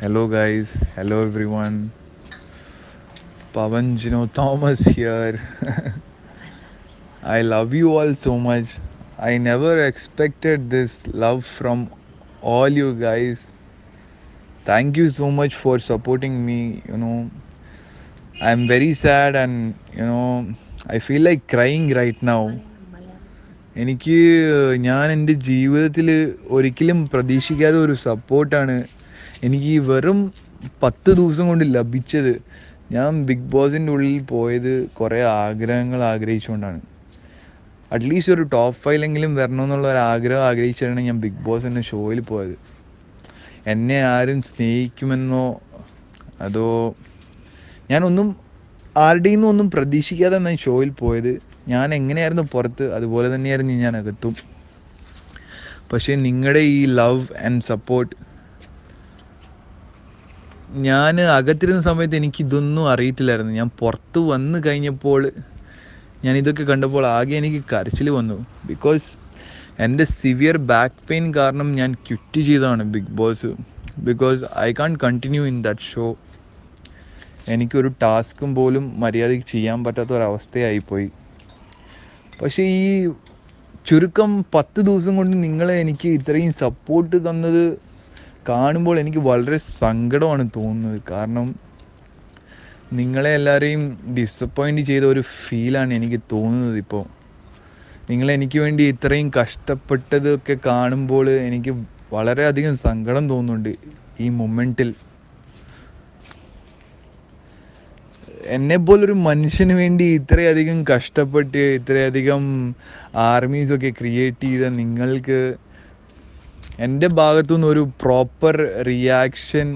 Hello, guys. Hello, everyone. Pavan Gino Thomas here. I love you all so much. I never expected this love from all you guys. Thank you so much for supporting me. You know, I'm very sad and you know, I feel like crying right now. എനിക്ക് ഞാൻ എൻ്റെ ജീവിതത്തിൽ ഒരിക്കലും പ്രതീക്ഷിക്കാത്ത ഒരു സപ്പോർട്ടാണ് എനിക്ക് ഈ വെറും പത്ത് ദിവസം കൊണ്ട് ലഭിച്ചത് ഞാൻ ബിഗ് ബോസിൻ്റെ ഉള്ളിൽ പോയത് കുറേ ആഗ്രഹങ്ങൾ ആഗ്രഹിച്ചുകൊണ്ടാണ് അറ്റ്ലീസ്റ്റ് ഒരു ടോപ്പ് ഫൈവിലെങ്കിലും വരണമെന്നുള്ള ഒരു ആഗ്രഹം ആഗ്രഹിച്ചാണ് ഞാൻ ബിഗ് ബോസ് എന്ന ഷോയിൽ പോയത് എന്നെ ആരും സ്നേഹിക്കുമെന്നോ അതോ ഞാനൊന്നും ആരുടെയും നിന്നും ഒന്നും പ്രതീക്ഷിക്കാതെ ഞാൻ ഷോയിൽ പോയത് ഞാൻ എങ്ങനെയായിരുന്നു പുറത്ത് അതുപോലെ തന്നെയായിരുന്നു ഞാൻ അകത്തും പക്ഷേ നിങ്ങളുടെ ഈ ലവ് ആൻഡ് സപ്പോർട്ട് ഞാൻ അകത്തിരുന്ന സമയത്ത് എനിക്ക് ഇതൊന്നും അറിയത്തില്ലായിരുന്നു ഞാൻ പുറത്ത് വന്ന് കഴിഞ്ഞപ്പോൾ ഞാൻ ഇതൊക്കെ കണ്ടപ്പോൾ ആകെ എനിക്ക് കരച്ചിൽ വന്നു ബിക്കോസ് എൻ്റെ സിവിയർ ബാക്ക് പെയിൻ കാരണം ഞാൻ ക്വിറ്റ് ചെയ്തതാണ് Bigg Boss because I can't continue in that show എനിക്കൊരു ടാസ്കും പോലും മര്യാദയ്ക്ക് ചെയ്യാൻ പറ്റാത്ത ഒരവസ്ഥയായിപ്പോയി പക്ഷേ ഈ ചുരുക്കം പത്ത് ദിവസം കൊണ്ട് നിങ്ങൾ എനിക്ക് ഇത്രയും സപ്പോർട്ട് തന്നത് കാണുമ്പോൾ എനിക്ക് വളരെ സങ്കടമാണ് തോന്നുന്നത് കാരണം നിങ്ങളെ എല്ലാവരെയും ഡിസപ്പോയിൻറ്റ് ചെയ്ത ഒരു ഫീലാണ് എനിക്ക് തോന്നുന്നത് ഇപ്പോൾ നിങ്ങൾ എനിക്ക് വേണ്ടി ഇത്രയും കഷ്ടപ്പെട്ടതൊക്കെ കാണുമ്പോൾ എനിക്ക് വളരെയധികം സങ്കടം തോന്നുന്നുണ്ട് ഈ മൊമെൻറ്റിൽ എന്നെ പോലൊരു മനുഷ്യന് വേണ്ടി ഇത്രയധികം കഷ്ടപ്പെട്ട് ഇത്രയധികം ആർമീസ് ഒക്കെ ക്രിയേറ്റ് ചെയ്ത നിങ്ങൾക്ക് എൻ്റെ ഭാഗത്തു നിന്ന് ഒരു പ്രോപ്പർ റിയാക്ഷൻ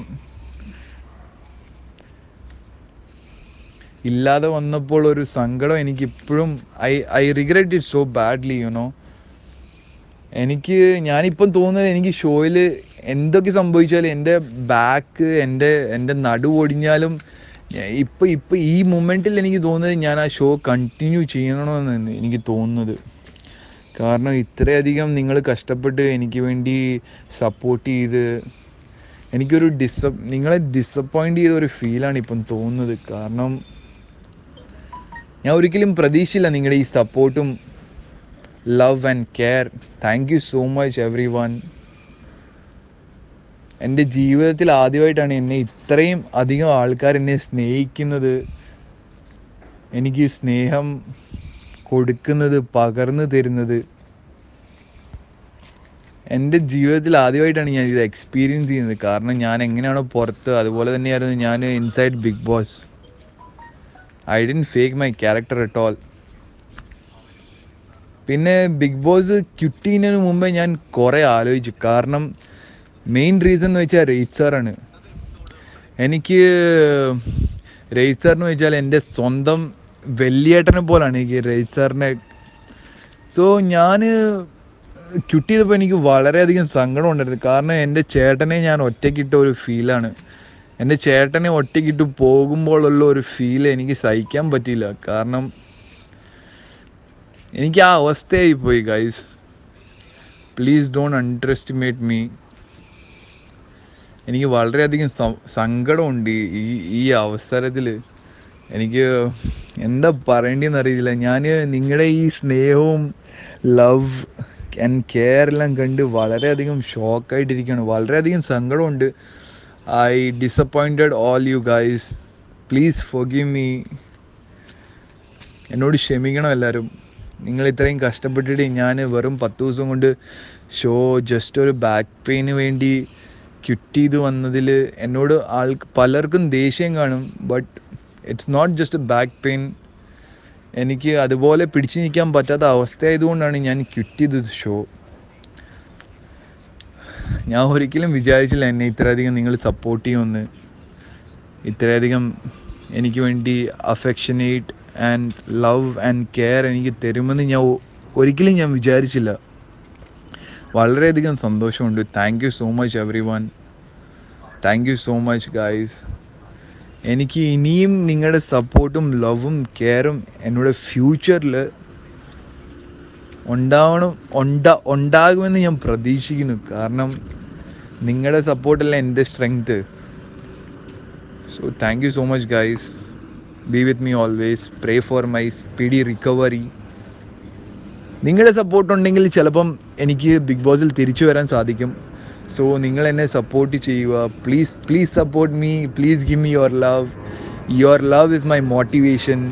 ഇല്ലാതെ വന്നപ്പോൾ ഒരു സങ്കടം എനിക്ക് ഇപ്പോഴും I I regret it so badly you know എനിക്ക് ഞാനിപ്പം തോന്നുന്നത് എനിക്ക് ഷോയിൽ എന്തൊക്കെ സംഭവിച്ചാലും എൻ്റെ ബാക്ക് എൻ്റെ എൻ്റെ നടു ഒടിഞ്ഞാലും ഇപ്പം ഇപ്പം ഈ മൊമെൻറ്റിൽ എനിക്ക് തോന്നുന്നത് ഞാൻ ആ ഷോ കണ്ടിന്യൂ ചെയ്യണമെന്ന് എനിക്ക് തോന്നുന്നത് കാരണം ഇത്രയധികം നിങ്ങൾ കഷ്ടപ്പെട്ട് എനിക്ക് വേണ്ടി സപ്പോർട്ട് ചെയ്ത് എനിക്കൊരു ഡിസ നിങ്ങളെ ഡിസപ്പോയിൻ്റ് ചെയ്ത ഒരു ഫീലാണ് ഇപ്പം തോന്നുന്നത് കാരണം ഞാൻ ഒരിക്കലും പ്രതീക്ഷയില്ല നിങ്ങളുടെ ഈ സപ്പോർട്ടും love and care thank you so much everyone എൻ്റെ ജീവിതത്തിൽ ആദ്യമായിട്ടാണ് എന്നെ ഇത്രയും അധികം ആൾക്കാർ എന്നെ സ്നേഹിക്കുന്നത് എനിക്ക് സ്നേഹം കൊടുക്കുന്നത് പകർന്നു തരുന്നത് എൻ്റെ ജീവിതത്തിൽ ആദ്യമായിട്ടാണ് ഞാൻ ഇത് എക്സ്പീരിയൻസ് ചെയ്യുന്നത് കാരണം ഞാൻ എങ്ങനെയാണോ പുറത്ത് അതുപോലെ തന്നെയായിരുന്നു ഞാൻ inside Bigg Boss I didn't fake my character at all പിന്നെ ബിഗ് ബോസ് ക്യുട്ടീനു മുമ്പേ ഞാൻ കുറേ ആലോചിച്ചു കാരണം മെയിൻ റീസൺ എന്ന് വെച്ചാൽ റെയ്റ്റ് സാറാണ് എനിക്ക് റെയ്റ്റ് സാറിന് വെച്ചാൽ എൻ്റെ സ്വന്തം വലിയേട്ടനെ പോലാണ് എനിക്ക് റെയ്റ്റ് സാറിനെ സോ ഞാൻ ക്യുട്ട് ചെയ്തപ്പോൾ എനിക്ക് വളരെയധികം സങ്കടം ഉണ്ടായിരുന്നു കാരണം എൻ്റെ ചേട്ടനെ ഞാൻ ഒറ്റയ്ക്കിട്ട ഒരു ഫീലാണ് എൻ്റെ ചേട്ടനെ ഒറ്റയ്ക്കിട്ട് പോകുമ്പോഴുള്ള ഒരു ഫീൽ എനിക്ക് സഹിക്കാൻ പറ്റിയില്ല കാരണം എനിക്ക് ആ അവസ്ഥയായി പോയി guys please don't underestimate me എനിക്ക് വളരെയധികം സങ്കടമുണ്ട് ഈ ഈ അവസരത്തിൽ എനിക്ക് എന്താ പറയേണ്ടതെന്ന് അറിയില്ല ഞാൻ നിങ്ങളുടെ ഈ സ്നേഹവും ലവ് ആൻഡ് കെയർ എല്ലാം കണ്ട് വളരെയധികം ഷോക്കായിട്ടിരിക്കുകയാണ് വളരെയധികം സങ്കടമുണ്ട് I disappointed all you guys please forgive me എന്നോട് ക്ഷമിക്കണം എല്ലാവരും നിങ്ങൾ ഇത്രയും കഷ്ടപ്പെട്ടിട്ട് ഞാൻ വെറും പത്ത് ദിവസം കൊണ്ട് ഷോ ജസ്റ്റ് ഒരു ബാക്ക് പെയിന് വേണ്ടി ക്വിറ്റ് ചെയ്ത് വന്നതിൽ എന്നോട് ആൾ പലർക്കും ദേഷ്യം കാണും but it's not just back pain എനിക്ക് അതുപോലെ പിടിച്ചു നിൽക്കാൻ പറ്റാത്ത അവസ്ഥയായതുകൊണ്ടാണ് ഞാൻ ക്വിറ്റ് ചെയ്തത് ഷോ ഞാൻ ഒരിക്കലും വിചാരിച്ചില്ല എന്നെ ഇത്രയധികം നിങ്ങൾ സപ്പോർട്ട് ചെയ്യുമെന്ന് ഇത്രയധികം എനിക്ക് വേണ്ടി affectionate and love and care എനിക്ക് തരുമെന്ന് ഞാൻ ഒരിക്കലും ഞാൻ വിചാരിച്ചില്ല വളരെയധികം സന്തോഷമുണ്ട് thank you so much everyone thank you so much guys എനിക്ക് ഇനിയും നിങ്ങളുടെ സപ്പോർട്ടും ലവും കെയറും എന്നോട് ഫ്യൂച്ചറിൽ ഉണ്ടാവണം ഉണ്ടാ ഉണ്ടാകുമെന്ന് ഞാൻ പ്രതീക്ഷിക്കുന്നു കാരണം നിങ്ങളുടെ സപ്പോർട്ടല്ല എൻ്റെ strength so thank you so much guys be with me always pray for my speedy recovery നിങ്ങളുടെ സപ്പോർട്ട് ഉണ്ടെങ്കിൽ ചിലപ്പം എനിക്ക് ബിഗ് ബോസിൽ തിരിച്ചു വരാൻ സാധിക്കും സോ നിങ്ങൾ എന്നെ സപ്പോർട്ട് ചെയ്യുക please please support me please give me your love your love is my motivation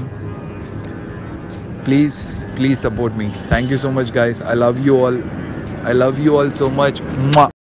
please please support me thank you so much guys I love you all I love you all so much